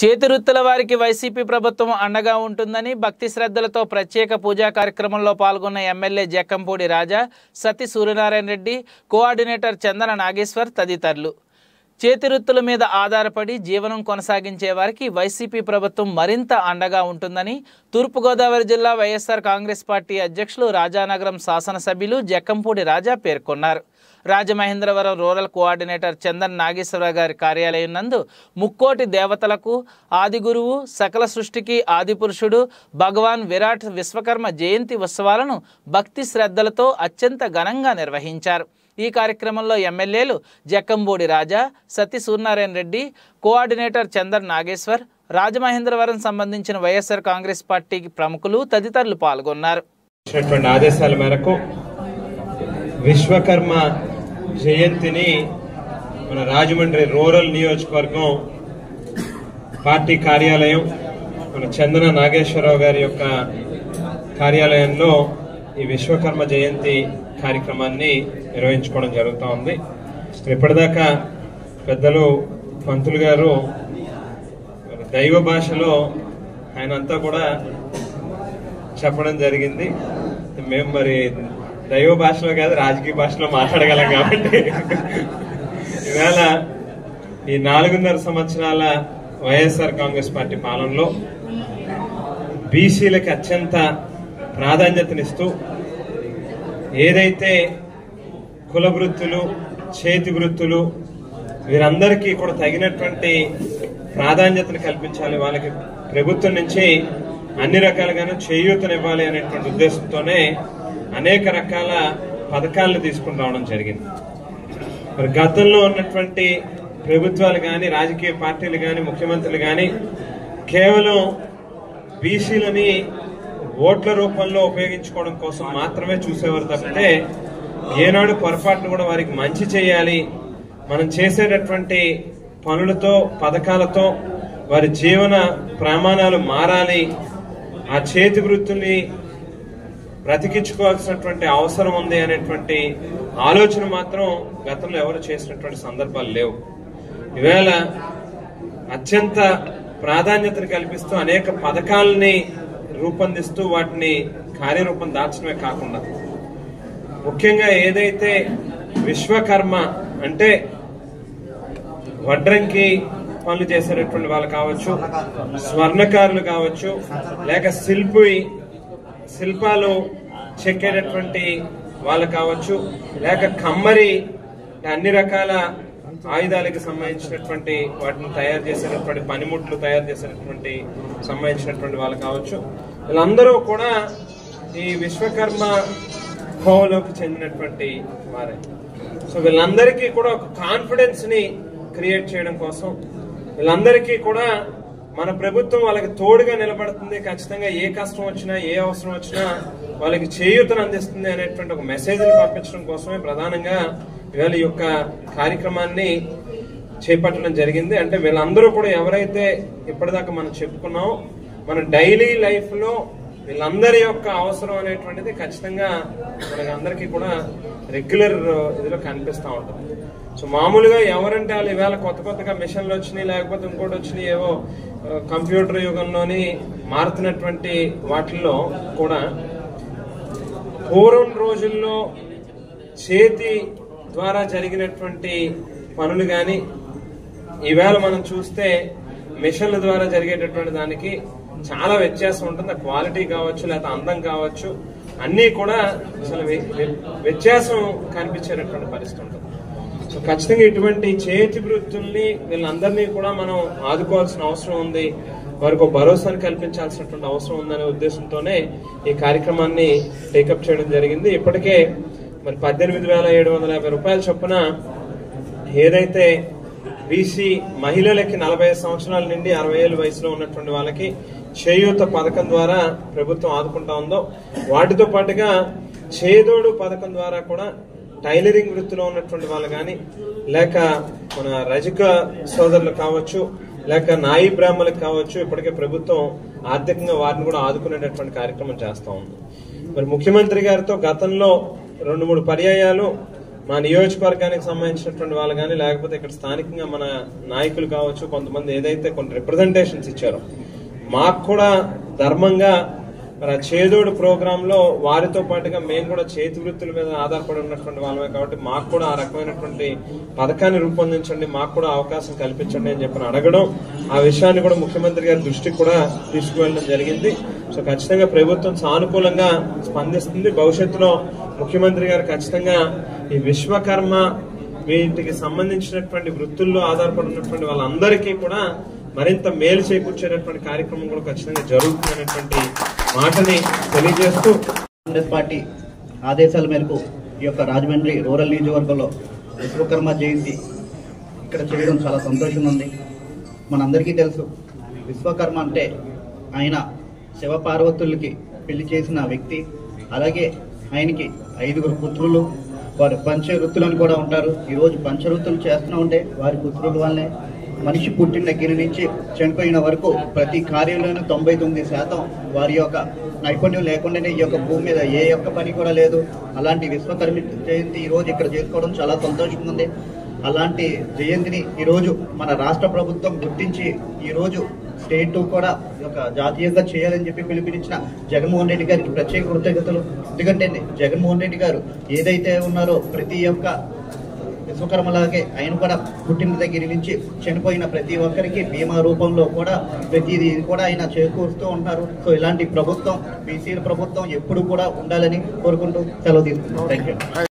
చేతివృత్తుల వారికి వైసీపీ ప్రభుత్వం అండగా ఉంటుందని భక్తి శ్రద్ధలతో ప్రత్యేక పూజా కార్యక్రమంలో పాల్గొన్న ఎమ్మెల్యే జక్కంపూడి రాజా సతీ సూర్యనారాయణ రెడ్డి కోఆర్డినేటర్ చందన నాగేశ్వర్ తదితరులు చేతివృత్తుల మీద ఆధారపడి జీవనం కొనసాగించే వారికి వైసీపీ ప్రభుత్వం మరింత అండగా ఉంటుందని తూర్పుగోదావరి జిల్లా వైఎస్ఆర్ కాంగ్రెస్ పార్టీ అధ్యక్షులు రాజానగరం శాసనసభ్యులు జక్కంపూడి రాజా పేర్కొన్నారు రాజమహేంద్రవరం రూరల్ కోఆర్డినేటర్ చందన్ నాగేశ్వరరావు గారి కార్యాలయం నందు ముక్కోటి దేవతలకు ఆది గురువు సకల సృష్టికి ఆది పురుషుడు భగవాన్ విరాట్ విశ్వకర్మ జయంతి ఉత్సవాలను భక్తి శ్రద్ధలతో అత్యంత ఘనంగా నిర్వహించారు ఈ కార్యక్రమంలో ఎమ్మెల్యేలు జక్కంబూడి రాజా సత్య సూర్యనారాయణ రెడ్డి కోఆర్డినేటర్ చందర్ నాగేశ్వర్ రాజమహేంద్రవరం సంబంధించిన వైఎస్ఆర్ కాంగ్రెస్ పార్టీ ప్రముఖులు తదితరులు పాల్గొన్నారు ఇచ్చినటువంటి ఆదేశాల మేరకు విశ్వకర్మ జయంతిని మన రాజమండ్రి రూరల్ నియోజకవర్గం పార్టీ కార్యాలయం మన చందన నాగేశ్వరరావు గారి యొక్క కార్యాలయంలో ఈ విశ్వకర్మ జయంతి కార్యక్రమాన్ని నిర్వహించుకోవడం జరుగుతూ ఉంది ఇప్పటిదాకా పెద్దలు పంతులు గారు మరి దైవ భాషలో ఆయన అంతా కూడా చెప్పడం జరిగింది మేము మరి దైవ భాషలో కాదు రాజకీయ భాషలో మాట్లాడగలం కాబట్టి ఇవాళ ఈ నాలుగున్నర సంవత్సరాల వైఎస్ఆర్ కాంగ్రెస్ పార్టీ పాలనలో బీసీలకు అత్యంత ప్రాధాన్యతనిస్తూ ఏదైతే కుల వృత్తులు చేతి వృత్తులు వీరందరికీ కూడా తగినటువంటి ప్రాధాన్యతను కల్పించాలి వాళ్ళకి ప్రభుత్వం నుంచి అన్ని రకాలుగాను చేయూతనివ్వాలి అనేటువంటి ఉద్దేశంతోనే అనేక రకాల పథకాలను తీసుకుని రావడం జరిగింది మరి గతంలో ఉన్నటువంటి ప్రభుత్వాలు కానీ రాజకీయ పార్టీలు కానీ ముఖ్యమంత్రులు కానీ కేవలం బీసీలని ఓట్ల రూపంలో ఉపయోగించుకోవడం కోసం మాత్రమే చూసేవారు తప్పితే ఏనాడు పొరపాటును కూడా వారికి మంచి చేయాలి మనం చేసేటటువంటి పనులతో పథకాలతో వారి జీవన ప్రమాణాలు మారాలి ఆ చేతి వృత్తుల్ని బ్రతికించుకోవాల్సినటువంటి అవసరం ఉంది అనేటువంటి ఆలోచన మాత్రం గతంలో ఎవరు చేసినటువంటి సందర్భాలు లేవు ఈవేళ అత్యంత ప్రాధాన్యతను కల్పిస్తూ అనేక పథకాలని రూపొందిస్తూ వాటిని కార్యరూపం దాల్చడమే కాకుండా ముఖ్యంగా ఏదైతే విశ్వకర్మ అంటే వడ్రంకి పనులు చేసేటటువంటి వాళ్ళు కావచ్చు స్వర్ణకారులు కావచ్చు లేక శిల్పి శిల్పాలు చెక్కేటటువంటి వాళ్ళు కావచ్చు లేక కమ్మరి అన్ని రకాల ఆయుధాలకు సంబంధించినటువంటి వాటిని తయారు చేసేటటువంటి పనిముట్లు తయారు చేసేటటువంటి సంబంధించినటువంటి వాళ్ళు కావచ్చు వీళ్ళందరూ కూడా ఈ విశ్వకర్మ కోవలోకి చెందినటువంటి వారే సో వీళ్ళందరికీ కూడా ఒక కాన్ఫిడెన్స్ ని క్రియేట్ చేయడం కోసం వీళ్ళందరికీ కూడా మన ప్రభుత్వం వాళ్ళకి తోడుగా నిలబడుతుంది ఖచ్చితంగా ఏ కష్టం వచ్చినా ఏ అవసరం వచ్చినా వాళ్ళకి చేయూతను అందిస్తుంది అనేటువంటి ఒక మెసేజ్ ని పంపించడం కోసమే ప్రధానంగా ఇవాళ ఈ యొక్క కార్యక్రమాన్ని చేపట్టడం జరిగింది అంటే వీళ్ళందరూ కూడా ఎవరైతే ఇప్పటిదాకా మనం చెప్పుకున్నామో మన డైలీ లైఫ్ లో వీళ్ళందరి యొక్క అవసరం అనేటువంటిది ఖచ్చితంగా మనకి అందరికీ కూడా రెగ్యులర్ ఇదిలో కనిపిస్తూ ఉంటుంది సో మామూలుగా ఎవరంటే వాళ్ళు ఈవేళ కొత్త కొత్తగా మిషన్లు వచ్చినాయి లేకపోతే ఇంకోటి వచ్చినాయి ఏవో ఆ, కంప్యూటర్ యుగంలోని మారుతున్నటువంటి వాటిల్లో కూడా పూర్వం రోజుల్లో చేతి ద్వారా జరిగినటువంటి పనులు కానీ ఈవేళ మనం చూస్తే మిషన్ల ద్వారా జరిగేటటువంటి దానికి చాలా వ్యత్యాసం ఉంటుంది ఆ క్వాలిటీ కావచ్చు లేకపోతే అందం కావచ్చు అన్నీ కూడా అసలు వ్య- వ్య- వ్యత్యాసం కనిపించేటటువంటి పరిస్థితి ఉంటుంది సో ఖచ్చితంగా ఇటువంటి చేతి వృత్తుల్ని వీళ్ళందరినీ కూడా మనం ఆదుకోవాల్సిన అవసరం ఉంది వారికి ఒక భరోసాను కల్పించాల్సినటువంటి అవసరం ఉందనే ఉద్దేశంతోనే ఈ కార్యక్రమాన్ని టేకప్ చేయడం జరిగింది ఇప్పటికే మరి పద్దెనిమిది వేల ఏడు వందల యాభై రూపాయల చొప్పున ఏదైతే బీసీ మహిళలకి నలభై ఐదు సంవత్సరాల నుండి అరవై ఏళ్ళ వయసులో ఉన్నటువంటి వాళ్ళకి చేయూత పథకం ద్వారా ప్రభుత్వం ఆదుకుంటా ఉందో వాటితో పాటుగా చేదోడు పథకం ద్వారా కూడా టైలరింగ్ వృత్తిలో ఉన్నటువంటి వాళ్ళు కానీ లేక మన రజక సోదరులు కావచ్చు లేక నాయి బ్రాహ్మణులకు కావచ్చు ఇప్పటికే ప్రభుత్వం ఆర్థికంగా వారిని కూడా ఆదుకునేటటువంటి కార్యక్రమం చేస్తా ఉంది మరి ముఖ్యమంత్రి గారితో గతంలో రెండు మూడు పర్యాయాలు మా నియోజకవర్గానికి సంబంధించినటువంటి వాళ్ళు కానీ లేకపోతే ఇక్కడ స్థానికంగా మన నాయకులు కావచ్చు కొంతమంది ఏదైతే కొన్ని రిప్రజెంటేషన్స్ ఇచ్చారో మాకు కూడా ధర్మంగా మరి ఆ చేదోడు ప్రోగ్రామ్ లో వారితో పాటుగా మేము కూడా చేతి వృత్తుల మీద ఆధారపడి ఉన్నటువంటి వాళ్ళమే కాబట్టి మాకు కూడా ఆ రకమైనటువంటి పథకాన్ని రూపొందించండి మాకు కూడా అవకాశం కల్పించండి అని చెప్పి అడగడం ఆ విషయాన్ని కూడా ముఖ్యమంత్రి గారి దృష్టికి కూడా తీసుకువెళ్ళడం జరిగింది సో ఖచ్చితంగా ప్రభుత్వం సానుకూలంగా స్పందిస్తుంది భవిష్యత్తులో ముఖ్యమంత్రి గారు ఖచ్చితంగా ఈ విశ్వకర్మ వీటికి సంబంధించినటువంటి వృత్తుల్లో ఆధారపడి ఉన్నటువంటి వాళ్ళందరికీ కూడా మరింత మేలు చేకూర్చేటటువంటి కార్యక్రమం కూడా ఖచ్చితంగా జరుగుతుందనేటువంటి మాటని తెలియజేస్తూ కాంగ్రెస్ పార్టీ ఆదేశాల మేరకు ఈ యొక్క రాజమండ్రి రూరల్ నియోజకవర్గంలో విశ్వకర్మ జయంతి ఇక్కడ చేయడం చాలా సంతోషంగా ఉంది మనందరికీ తెలుసు విశ్వకర్మ అంటే ఆయన శివపార్వతులకి పెళ్లి చేసిన వ్యక్తి అలాగే ఆయనకి ఐదుగురు పుత్రులు వారు పంచవృత్తులని కూడా ఉంటారు ఈరోజు పంచవృత్తులు చేస్తూ ఉంటే వారి పుత్రుల వల్లనే మనిషి పుట్టిన దగ్గర నుంచి చనిపోయిన వరకు ప్రతి కార్యంలోనూ తొంభై తొమ్మిది శాతం వారి యొక్క నైపుణ్యం లేకుండానే ఈ యొక్క భూమి మీద ఏ యొక్క పని కూడా లేదు అలాంటి విశ్వకర్మ జయంతి ఈ రోజు ఇక్కడ చేసుకోవడం చాలా సంతోషంగా ఉంది అలాంటి జయంతిని ఈ రోజు మన రాష్ట్ర ప్రభుత్వం గుర్తించి ఈ రోజు స్టేట్ కూడా ఒక జాతీయంగా చేయాలని చెప్పి పిలుపునిచ్చిన జగన్మోహన్ రెడ్డి గారికి ప్రత్యేక కృతజ్ఞతలు ఎందుకంటే జగన్మోహన్ రెడ్డి గారు ఏదైతే ఉన్నారో ప్రతి ఒక్క విశ్వకర్మలాగే ఆయన కూడా పుట్టిన దగ్గర నుంచి చనిపోయిన ప్రతి ఒక్కరికి బీమా రూపంలో కూడా ప్రతిదీ కూడా ఆయన చేకూరుస్తూ ఉంటారు సో ఇలాంటి ప్రభుత్వం బీసీల ప్రభుత్వం ఎప్పుడు కూడా ఉండాలని కోరుకుంటూ సెలవు తీసుకుంటాం థ్యాంక్ యూ